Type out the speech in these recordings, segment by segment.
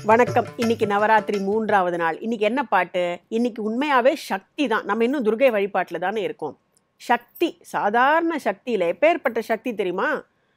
வணக்கம் இன்னைக்கு நவராத்திரி மூன்றாவது நாள் இன்னைக்கு என்ன பாட்டு இன்னைக்கு உண்மையாவே சக்தி தான் நம்ம இன்னும் துர்கை வழிபாட்டில் தானே இருக்கோம் சக்தி சாதாரண சக்தியில் எப்பேற்பட்ட சக்தி தெரியுமா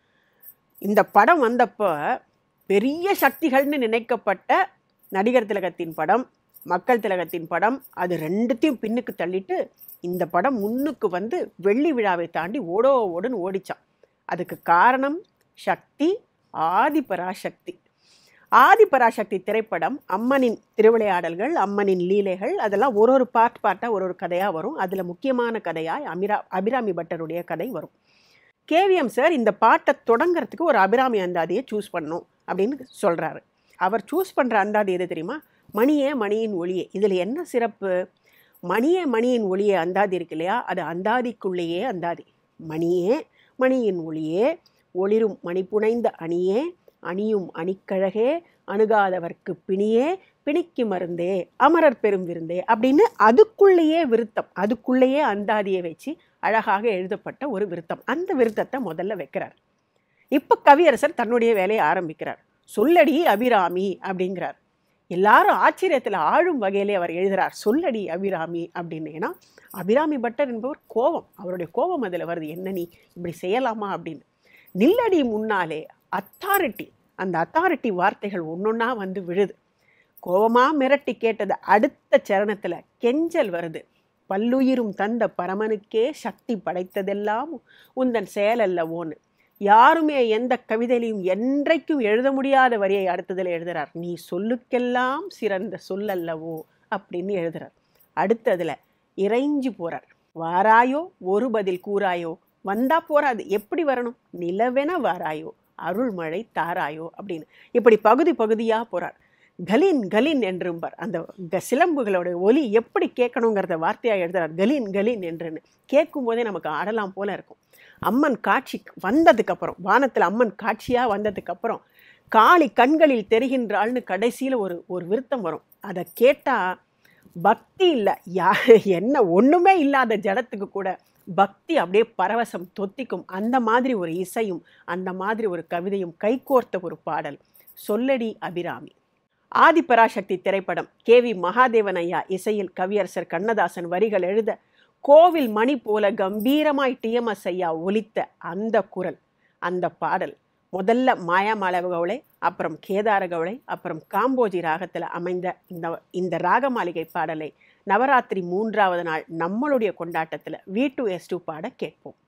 இந்த படம் வந்தப்போ பெரிய சக்திகள்னு நினைக்கப்பட்ட நடிகர் திலகத்தின் படம் மக்கள் திலகத்தின் படம் அது ரெண்டுத்தையும் பின்னுக்கு தள்ளிட்டு இந்த படம் முன்னுக்கு வந்து வெள்ளி விழாவை தாண்டி ஓடோ ஓடுன்னு ஓடிச்சான் அதுக்கு காரணம் சக்தி ஆதிபராசக்தி ஆதிபராசக்தி திரைப்படம் அம்மனின் திருவிளையாடல்கள் அம்மனின் லீலைகள் அதெல்லாம் ஒரு ஒரு பார்ட் பார்ட்டாக ஒரு ஒரு கதையாக வரும் அதில் முக்கியமான கதையாய் அமிரா அபிராமி பட்டருடைய கதை வரும் கேவிஎம் சார் இந்த பாட்டை தொடங்குறதுக்கு ஒரு அபிராமி அந்தாதியை சூஸ் பண்ணணும் அப்படின்னு சொல்கிறாரு அவர் சூஸ் பண்ணுற அந்தாதி எது தெரியுமா மணியே மணியின் ஒளியே இதில் என்ன சிறப்பு மணியே மணியின் ஒளியே அந்தாதி இருக்கு இல்லையா அது அந்தாதிக்குள்ளேயே அந்தாதி மணியே மணியின் ஒளியே ஒளிரும் மணிப்புனைந்த அணியே அணியும் அணிக்கழகே அணுகாதவர்க்கு பிணியே பிணிக்கு மருந்தே அமரர் பெரும் விருந்தே அப்படின்னு அதுக்குள்ளேயே விருத்தம் அதுக்குள்ளேயே அந்தாதியை வச்சு அழகாக எழுதப்பட்ட ஒரு விருத்தம் அந்த விருத்தத்தை முதல்ல வைக்கிறார் இப்போ கவியரசர் தன்னுடைய வேலையை ஆரம்பிக்கிறார் சொல்லடி அபிராமி அப்படிங்கிறார் எல்லாரும் ஆச்சரியத்தில் ஆழும் வகையிலே அவர் எழுதுகிறார் சொல்லடி அபிராமி அப்படின்னு ஏன்னா அபிராமி பட்டர் என்பவர் கோபம் அவருடைய கோபம் அதில் வருது என்ன நீ இப்படி செய்யலாமா அப்படின்னு நில்லடி முன்னாலே அத்தாரிட்டி அந்த அத்தாரிட்டி வார்த்தைகள் ஒன்றொன்னா வந்து விழுது கோபமாக மிரட்டி கேட்டது அடுத்த சரணத்தில் கெஞ்சல் வருது பல்லுயிரும் தந்த பரமனுக்கே சக்தி படைத்ததெல்லாம் உந்தன் செயலல்லவோன்னு யாருமே எந்த கவிதையிலையும் என்றைக்கும் எழுத முடியாத வரியை அடுத்ததில் எழுதுறார் நீ சொல்லுக்கெல்லாம் சிறந்த சொல்லல்லவோ அப்படின்னு எழுதுறார் அடுத்ததில் இறைஞ்சு போறார் வாராயோ ஒரு பதில் கூறாயோ வந்தா போறாது எப்படி வரணும் நிலவென வாராயோ அருள்மழை தாராயோ அப்படின்னு இப்படி பகுதி பகுதியாக போறார் கலீன் கலீன் என்றும்பார் அந்த க- சிலம்புகளோட ஒலி எப்படி கேட்கணுங்கிறத வார்த்தையாக எழுதுறார் கலீன் கலீன் என்றுன்னு கேட்கும் போதே நமக்கு ஆடலாம் போல இருக்கும் அம்மன் காட்சி வந்ததுக்கப்புறம் வானத்தில் அம்மன் காட்சியாக வந்ததுக்கப்புறம் காளி கண்களில் தெரிகின்றாள்னு கடைசியில் ஒரு ஒரு விருத்தம் வரும் அதை கேட்டால் பக்தி இல்லை யா என்ன ஒன்றுமே இல்லாத ஜடத்துக்கு கூட பக்தி அப்படியே பரவசம் தொத்திக்கும் அந்த மாதிரி ஒரு இசையும் அந்த மாதிரி ஒரு கவிதையும் கைகோர்த்த ஒரு பாடல் சொல்லடி அபிராமி ஆதிபராசக்தி திரைப்படம் கே வி மகாதேவன் ஐயா இசையில் கவியரசர் கண்ணதாசன் வரிகள் எழுத கோவில் மணி போல கம்பீரமாய் டிஎம்எஸ் ஐயா ஒலித்த அந்த குரல் அந்த பாடல் முதல்ல மாயாமாளவ கவுளை அப்புறம் கேதார கவுளை அப்புறம் காம்போஜி ராகத்தில் அமைந்த இந்த இந்த ராக மாளிகை பாடலை நவராத்திரி மூன்றாவது நாள் நம்மளுடைய கொண்டாட்டத்தில் வி டூ எஸ் டூ பாட கேட்போம்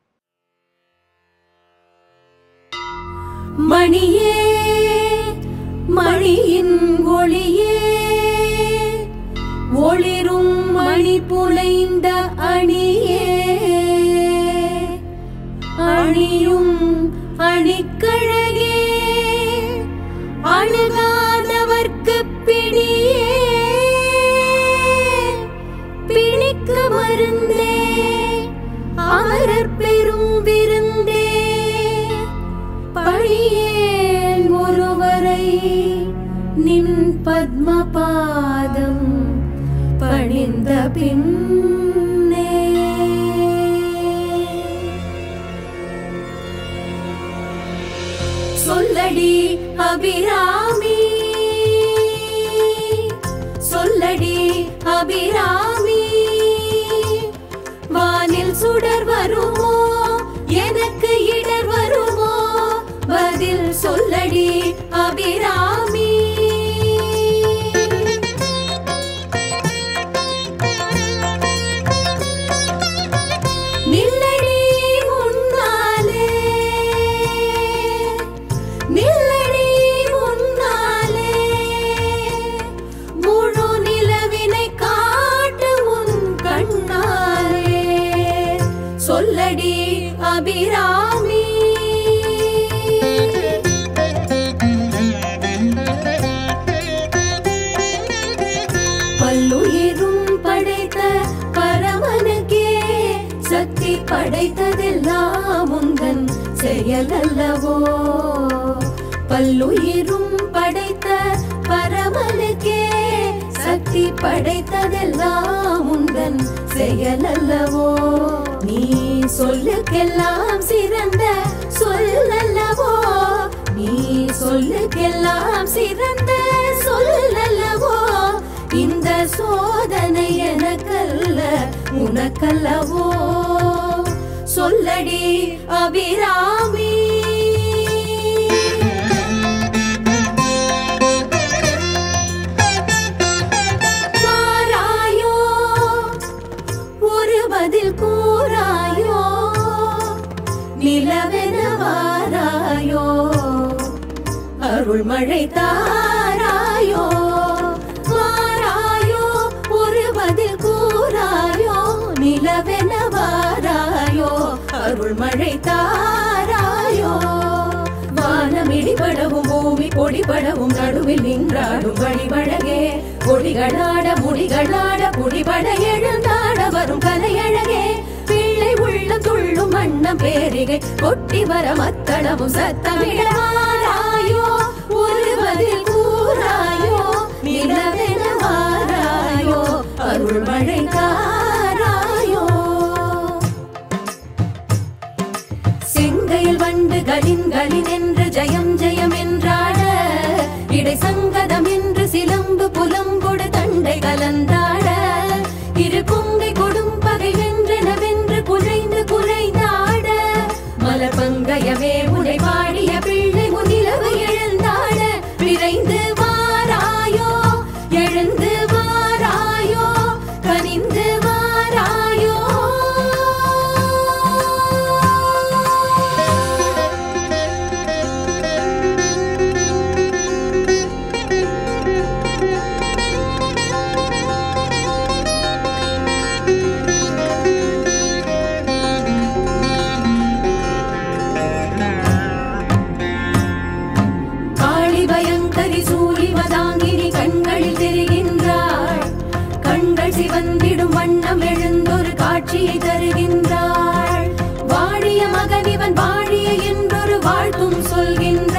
மணியே மணியின் ஒளியே ஒளிரும் மணி புனைந்த அணியே அணியும் அணிக்கழகே அணுகாதவர்க்கு பிணியே பிணிக்கு மருந்தே அமரர் பெரும் விருந்தே பழியேன் ஒருவரை நின் பத்மபாதம் பணிந்த பின்னே சொல்லடி அபிராமி சொல்லடி அபிராமி வானில் சுடர் வருமோ எனக்கு இடர் வருமோ பதில் சொல்லடி அபிராமி நில்லடி முன்னாலே நில்லடி முன்னாலே முழு நிலவினை காட்டு உன் கண்ணாலே சொல்லடி அபிராமி பல்லுயிரும் படைத்த பரமனுக்கே சக்தி படைத்ததெல்லாம் உந்தன் செயலல்லவோ பல்லுயிரும் படைத்த பரமனுக்கே சக்தி படைத்ததெல்லாம் உந்தன் செயலல்லவோ நீ சொல்லுக்கெல்லாம் சிறந்த சொல்லல்லவோ நீ சொல்லுக்கெல்லாம் சிறந்த சொல் சோதனை எனக்கல்ல உனக்கல்லவோ சொல்லடி அபிராமி வாராயோ ஒரு பதில் கூறாயோ நிலவென வாராயோ அருள்மழை தாராயோ வாராயோ ஒரு பதில் கூறாயோ நிலவென வாராயோ அருள்மழை தாராயோ வானம் இடிபடவும் பூமி பொடிபடவும் நடுவில் நின்றாடும் வழிவழகே கொடிகளாட முடிகளாட புடிபட எழுந்தாட வரும் கலையழகே பிள்ளை உள்ள துள்ளும் வண்ணம் பேரிகை கொட்டி வர மத்தளமும் சத்தமிழாராயோ ஒரு பதில் கூறாயோ நிலவென வாராயோ அருள் மழை காராயோ செங்கையில் வண்டு கலின் கலின் என்று ஜெயம் ஜெயம் என்றாட இடை சங்கதம் என்று சிலம்பு புலம்பொடு தண்டை கலந்தாட இரு கொங்கை கொடும் பகை வென்றெனவென்று குழைந்து குழைந்தாட மலர் பங்கயமே உடை பாடிய பிள்ளை முதிலவு எழுந்தாட விரைந்து வாராயோ எழுந்து வாராயோ கனிந்து வாராயோ காளி பயங்கரி சூலி மதாங்கினி கண்களில் தெரிகின்றாள் கண்கள் சிவந்திடும் வண்ணம் எழுந்தொரு காட்சியை தருகின்றாள் வாழிய மகன் இவன் வாழிய என்றொரு வாழ்த்தும் சொல்கின்றாள்